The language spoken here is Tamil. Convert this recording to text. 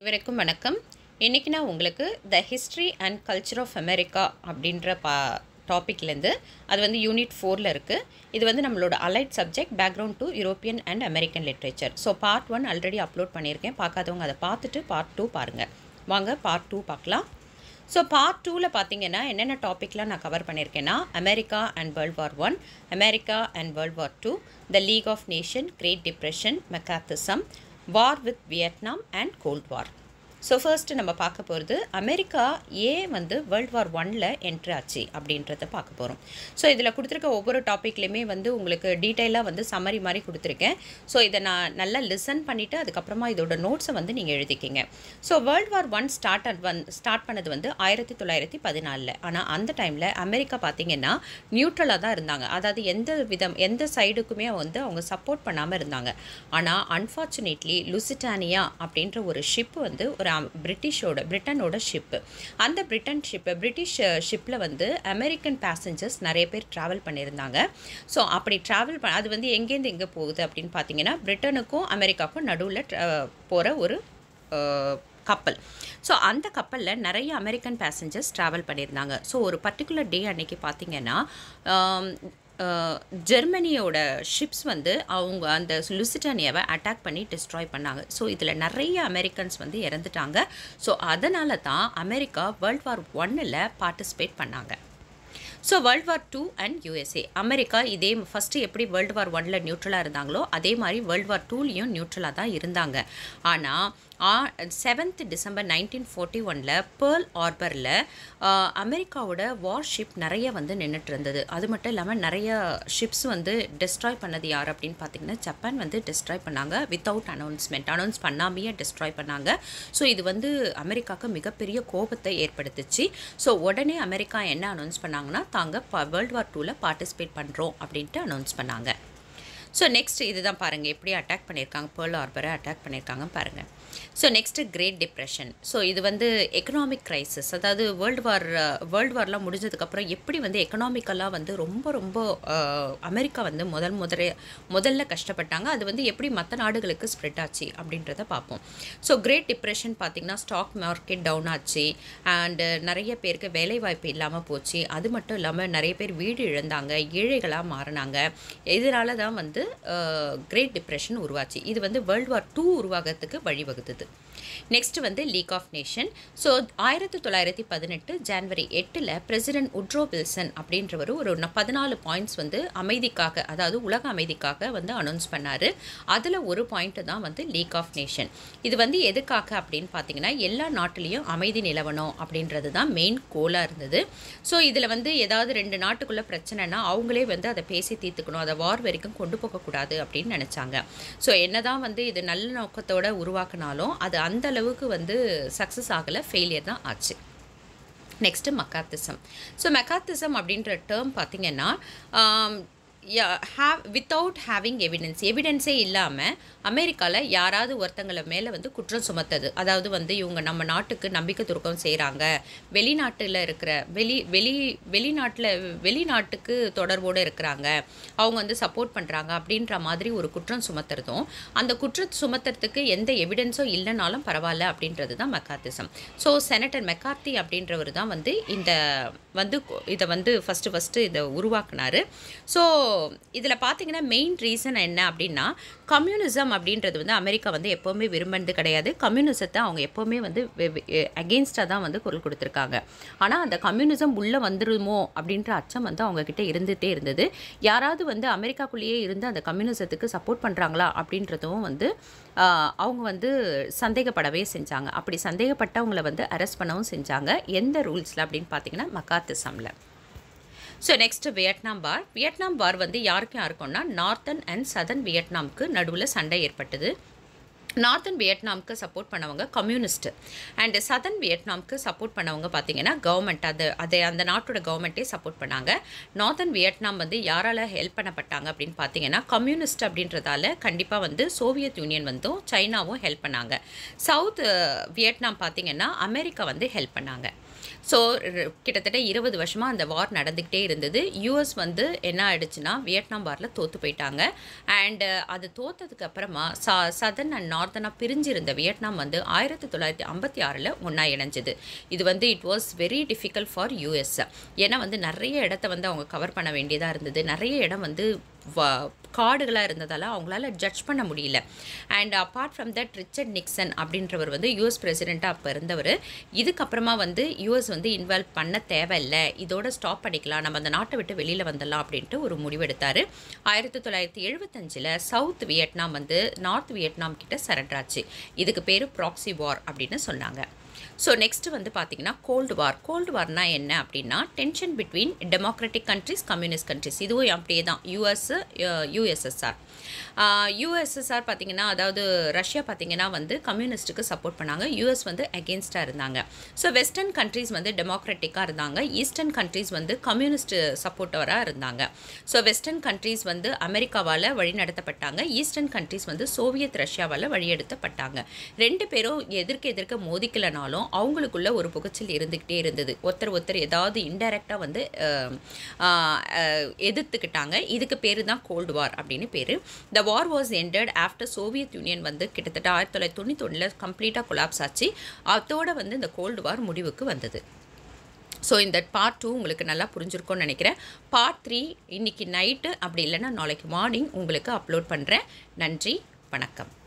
அனைவருக்கும் வணக்கம் இன்றைக்கி நான் உங்களுக்கு the history and culture of America அப்படின்ற பா டாப்பிக்லேருந்து அது வந்து யூனிட் ஃபோரில் இருக்குது இது வந்து நம்மளோட allied subject background to European and American literature so part one already upload பண்ணியிருக்கேன் பார்க்காதவங்க அதை பார்த்துட்டு பார்ட் டூ பாருங்கள் வாங்க பார்ட் டூ பார்க்கலாம் ஸோ பார்ட் டூவில் பார்த்தீங்கன்னா என்னென்ன டாப்பிக்லாம் நான் கவர் பண்ணியிருக்கேன்னா America and world war one America and world war two the league of nation great depression McCarthyism war with Vietnam and cold war so first நம்ம பார்க்க போகிறது அமெரிக்கா ஏன் வந்து வேர்ல்ட் வார் ஒனில் என்ட்ரு ஆச்சு அப்படின்றத பார்க்க போகிறோம் ஸோ இதில் கொடுத்துருக்க ஒவ்வொரு டாப்பிக்லேயுமே வந்து உங்களுக்கு டீட்டெயிலாக வந்து சம்மரி மாதிரி கொடுத்துருக்கேன் ஸோ இதை நான் நல்லா லிசன் பண்ணிவிட்டு அதுக்கப்புறமா இதோட நோட்ஸை வந்து நீங்கள் எழுதிக்கிங்க so world war one start வந் ஸ்டார்ட் பண்ணது வந்து ஆயிரத்தி தொள்ளாயிரத்தி பதினாலில் ஆனால் அந்த டைமில் அமெரிக்கா பார்த்தீங்கன்னா நியூட்ரலாக தான் இருந்தாங்க அதாவது எந்த விதம் எந்த சைடுக்குமே வந்து அவங்க சப்போர்ட் பண்ணாமல் இருந்தாங்க ஆனால் அன்ஃபார்ச்சுனேட்லி லுசிட்டானியா அப்படின்ற ஒரு ஷிப் வந்து ஒரு அம்- பிரிட்டிஷோட பிரிட்டனோட ஷிப்பு அந்த பிரிட்டன் ஷிப்பு பிரிட்டிஷ் ஷிப்பில் வந்து அமெரிக்கன் பேசஞ்சர்ஸ் நிறைய பேர் ட்ராவல் பண்ணியிருந்தாங்க ஸோ அப்படி ட்ராவல் பண்ண அது வந்து எங்கேருந்து எங்கே போகுது அப்படின்னு பார்த்தீங்கன்னா பிரிட்டனுக்கும் அமெரிக்காவுக்கும் நடுவில் போகிற ஒரு அஹ், கப்பல் ஸோ அந்த கப்பலில் நிறைய அமெரிக்கன் பேசஞ்சர்ஸ் ட்ராவல் பண்ணியிருந்தாங்க ஸோ ஒரு பர்டிகுலர் டே அன்னைக்கு பார்த்தீங்கன்னா ஆம், அஹ், ஜெர்மனியோட ஷிப்ஸ் வந்து அவங்க அந்த லுசிட்டானியாவை அட்டாக் பண்ணி டிஸ்ட்ராய் பண்ணாங்க ஸோ இதில் நிறைய அமெரிக்கன்ஸ் வந்து இறந்துட்டாங்க ஸோ அதனால தான் அமெரிக்கா வேர்ல்ட் வார் ஒன்னில் பார்ட்டிசிபேட் பண்ணாங்க so world war two and USA America இதே ஃபஸ்ட்டு எப்படி வேர்ல்டு வார் ஒனில் நியூட்ரலாக இருந்தாங்களோ அதே மாதிரி வேர்ல்டு வார் டூலேயும் நியூட்ரலாக தான் இருந்தாங்க ஆனால் செவன்த் டிசம்பர் நைன்டீன் ஃபோர்ட்டி ஒனில் பேர்ல் ஆர்பரில் அமெரிக்காவோட வார்ஷிப் நிறைய வந்து நின்றுட்டு இருந்தது அது மட்டும் இல்லாமல் நிறைய ஷிப்ஸ் வந்து டெஸ்ட்ராய் பண்ணது யார் அப்படின்னு பார்த்தீங்கன்னா ஜப்பான் வந்து டெஸ்ட்ராய் பண்ணாங்க வித்தவுட் அனௌன்ஸ்மெண்ட் அனௌன்ஸ் பண்ணாமையே டெஸ்ட்ராய் பண்ணாங்க ஸோ இது வந்து அமெரிக்காவுக்கு மிகப்பெரிய கோபத்தை ஏற்படுத்துச்சு ஸோ உடனே அமெரிக்கா என்ன அனௌன்ஸ் பண்ணாங்கன்னா தாங்க வேர்ல்டு வார் டூவில் பார்ட்டிசிபேட் பண்ணுறோம் அப்படின்ட்டு அனௌன்ஸ் பண்ணாங்க ஸோ நெக்ஸ்ட் இதுதான் பாருங்கள் எப்படி அட்டாக் பண்ணியிருக்காங்க பேர்ல் ஆர்பரை அட்டாக் பண்ணியிருக்காங்க பாருங்கள் so next great depression so இது வந்து எக்கனாமிக் கிரைசிஸ் அதாவது வேர்ல்டு வார் வேர்ல்டு வார்லாம் முடிஞ்சதுக்கப்புறம் எப்படி வந்து எக்கனாமிக்கலாக வந்து ரொம்ப ரொம்ப அஹ், அமெரிக்கா வந்து முதல் முதலே முதல்ல கஷ்டப்பட்டாங்க அது வந்து எப்படி மற்ற நாடுகளுக்கு ஸ்ப்ரெட் ஆச்சு அப்படின்றத பார்ப்போம் ஸோ கிரேட் டிப்ரெஷன் பார்த்திங்கன்னா ஸ்டாக் மார்க்கெட் டவுன் ஆச்சு அண்டு நிறைய பேருக்கு வேலை வாய்ப்பு இல்லாமல் போச்சு அது மட்டும் இல்லாமல் நிறைய பேர் வீடு இழந்தாங்க ஏழைகளாக மாறினாங்க இதனால தான் வந்து கிரேட் டிப்ரெஷன் உருவாச்சு இது வந்து வேர்ல்டு வார் டூ உருவாகிறதுக்கு வழிவகுத்தது நெக்ஸ்ட் வந்து லீக் ஆஃப் நேஷன் ஸோ ஆயிரத்தி தொள்ளாயிரத்தி பதினெட்டு ஜனவரி எட்டில் பிரசிடென்ட் உட்ரோ வில்சன் அப்படின்றவர் ஒரு ந- பதினாலு பாயிண்ட்ஸ் வந்து அமைதிக்காக அதாவது உலக அமைதிக்காக வந்து அனௌன்ஸ் பண்ணார் அதில் ஒரு பாயிண்ட்டு தான் வந்து லீக் ஆஃப் நேஷன் இது வந்து எதுக்காக அப்படின்னு பார்த்தீங்கன்னா எல்லா நாட்டிலையும் அமைதி நிலவணும் அப்படின்றது தான் மெயின் கோலாக இருந்தது ஸோ இதில் வந்து ஏதாவது ரெண்டு நாட்டுக்குள்ளே பிரச்சனைனா அவங்களே வந்து அதை பேசி தீர்த்துக்கணும் அதை வார் வரைக்கும் கொண்டு போகக்கூடாது அப்படின்னு நினச்சாங்க ஸோ என்னதான் வந்து இது நல்ல நோக்கத்தோட உருவாக்குனாலும் அது அந்த அளவுக்கு வந்து சக்ஸஸ் ஆகலை ஃபெயிலியர் தான் ஆச்சு நெக்ஸ்ட்டு மக்காத்திசம் ஸோ மெக்காத்திசம் அப்படின்ற டேர்ம் பார்த்தீங்கன்னா ஹாவ் வித்தவுட் ஹேவிங் எவிடன்ஸ் எவிடன்ஸே இல்லாமல் அமெரிக்காவில் யாராவது ஒருத்தங்களை மேலே வந்து குற்றம் சுமத்தது அதாவது வந்து இவங்க நம்ம நாட்டுக்கு நம்பிக்கை துரோகம் செய்கிறாங்க வெளிநாட்டில் இருக்கிற வெளி வெளி வெளிநாட்டில் வெளிநாட்டுக்கு தொடர்போடு இருக்கிறாங்க அவங்க வந்து சப்போர்ட் பண்ணுறாங்க அப்படின்ற மாதிரி ஒரு குற்றம் சுமத்துறதும் அந்த குற்றம் சுமத்துறதுக்கு எந்த எவிடன்ஸும் இல்லைனாலும் பரவாயில்ல அப்படின்றது தான் மெக்காத்திசம் ஸோ செனட்டர் மெக்கார்த்தி அப்படின்றவர் தான் வந்து இந்த வந்து கொ- இதை வந்து ஃபஸ்ட்டு ஃபஸ்ட்டு இதை உருவாக்குனாரு ஸோ இதில் பார்த்தீங்கன்னா மெயின் ரீசன் என்ன அப்படின்னா கம்யூனிசம் அப்படின்றது வந்து அமெரிக்கா வந்து எப்போவுமே விரும்பினது கிடையாது கம்யூனிசத்தை அவங்க எப்போவுமே வந்து அகெயின்ஸ்டாக தான் வந்து குரல் கொடுத்துருக்காங்க ஆனால் அந்த கம்யூனிசம் உள்ளே வந்துருமோ அப்படின்ற அச்சம் வந்து அவங்க கிட்ட இருந்துகிட்டே இருந்தது யாராவது வந்து அமெரிக்காக்குள்ளேயே இருந்து அந்த கம்யூனிசத்துக்கு சப்போர்ட் பண்ணுறாங்களா அப்படின்றதும் வந்து ஆஹ், அவங்க வந்து சந்தேகப்படவே செஞ்சாங்க அப்படி சந்தேகப்பட்டவங்களை வந்து அரெஸ்ட் பண்ணவும் செஞ்சாங்க எந்த ரூல்ஸில் அப்படின்னு பார்த்தீங்கன்னா மக்காத்திசமில் so next Vietnam war Vietnam war வந்து யாருக்கும் யாருக்கும்னா நார்த்தன் அண்ட் சதர்ன் வியட்நாம்க்கு நடுவில் சண்டை ஏற்பட்டது நார்த்தன் வியட்நாம்க்கு சப்போர்ட் பண்ணவங்க கம்யூனிஸ்ட் அண்ட் சதர்ன் வியட்நாம்க்கு சப்போர்ட் பண்ணவங்க பார்த்தீங்கன்னா கவர்மெண்ட் அது அதை அந்த நாட்டோட கவர்மெண்ட்டே சப்போர்ட் பண்ணாங்க நார்த்தன் வியட்நாம் வந்து யாரால ஹெல்ப் பண்ணப்பட்டாங்க அப்படின்னு பார்த்தீங்கன்னா கம்யூனிஸ்ட் அப்படின்றதால கண்டிப்பாக வந்து சோவியத் யூனியன் வந்தும் சைனாவும் ஹெல்ப் பண்ணாங்க சவுத் வியட்நாம் பார்த்தீங்கன்னா அமெரிக்கா வந்து ஹெல்ப் பண்ணாங்க ஸோ கிட்டத்தட்ட இருபது வருஷமாக அந்த வார் நடந்துக்கிட்டே இருந்தது யூஎஸ் வந்து என்ன ஆயிடுச்சுன்னா வியட்நாம் வாரில் தோற்று போயிட்டாங்க அண்டு அது தோத்ததுக்கு அப்புறமா ச சதர்ன் அண்ட் நார்தனாக பிரிஞ்சிருந்த வியட்நாம் வந்து ஆயிரத்தி தொள்ளாயிரத்தி ஐம்பத்தி ஆறில் ஒன்றா இணைஞ்சது இது வந்து it was very difficult for US ஏன்னா வந்து நிறைய இடத்த வந்து அவங்க கவர் பண்ண வேண்டியதாக இருந்தது நிறைய இடம் வந்து வ காடுகளாக இருந்ததால் அவங்களால ஜட்ஜ் பண்ண முடியல and apart from that Richard Nixon அப்படின்றவர் வந்து யூஎஸ் பிரசிடெண்ட்டாக அப்போ இருந்தவர் இதுக்கப்புறமா வந்து யூஎஸ் வந்து இன்வால்வ் பண்ண தேவையில்லை இதோட ஸ்டாப் பண்ணிக்கலாம் நம்ம அந்த நாட்டை விட்டு வெளியில் வந்துடலாம் அப்படின்ட்டு ஒரு முடிவெடுத்தார் ஆயிரத்தி தொள்ளாயிரத்தி எழுபத்தஞ்சில் சவுத் வியட்நாம் வந்து நார்த் வியட்நாம் கிட்ட சரண்டர் ஆச்சு இதுக்கு பேர் ப்ராக்சி வார் அப்படின்னு சொன்னாங்க ஸோ நெக்ஸ்ட் வந்து பார்த்தீங்கன்னா கோல்டு வார் கோல்டு வார்னா என்ன அப்படின்னா tension between democratic countries communist countries இதுவும் அப்படியே தான் யூஎஸ் யூஎஸ்எஸ்ஆர் யூஎஸ்எஸ்ஆர் பார்த்தீங்கன்னா அதாவது ரஷ்யா பார்த்தீங்கன்னா வந்து கம்யூனிஸ்ட்டுக்கு சப்போர்ட் பண்ணாங்க யூஎஸ் வந்து அகேன்ஸ்டாக இருந்தாங்க ஸோ வெஸ்டர்ன் கண்ட்ரீஸ் வந்து டெமோக்ராட்டிக்காக இருந்தாங்க ஈஸ்டர்ன் கண்ட்ரீஸ் வந்து கம்யூனிஸ்ட் சப்போர்ட்டராக இருந்தாங்க ஸோ வெஸ்டர்ன் கண்ட்ரீஸ் வந்து அமெரிக்காவால் வழிநடத்தப்பட்டாங்க ஈஸ்டர்ன் கண்ட்ரீஸ் வந்து சோவியத் ரஷ்யாவால் வழியெடுத்தப்பட்டாங்க ரெண்டு பேரும் எதிர்க்க எதிர்க்க மோதிக்கலனாலும் அவங்களுக்குள்ள ஒரு புகச்சல் இருந்துக்கிட்டே இருந்தது ஒருத்தர் ஒருத்தர் ஏதாவது இன்டைரக்டாக வந்து அஹ், ஆஹ், அஹ், எதிர்த்துக்கிட்டாங்க இதுக்கு பேர் தான் கோல்டு வார் அப்படின்னு பேர் the war was ended after Soviet union வந்து கிட்டத்தட்ட ஆயிரத்தி தொள்ளாயிரத்தி தொண்ணூற்றி ஒன்றில் கம்ப்ளீட்டாக கொலாப்ஸ் ஆச்சு அதோட வந்து இந்த கோல்டு வார் முடிவுக்கு வந்தது ஸோ இந்த பார்ட் டூ உங்களுக்கு நல்லா புரிஞ்சிருக்கும்னு நினைக்கிறேன் பார்ட் த்ரீ இன்னைக்கு நைட்டு அப்படி இல்லைன்னா நாளைக்கு மார்னிங் உங்களுக்கு அப்லோட் பண்ணுறேன் நன்றி வணக்கம்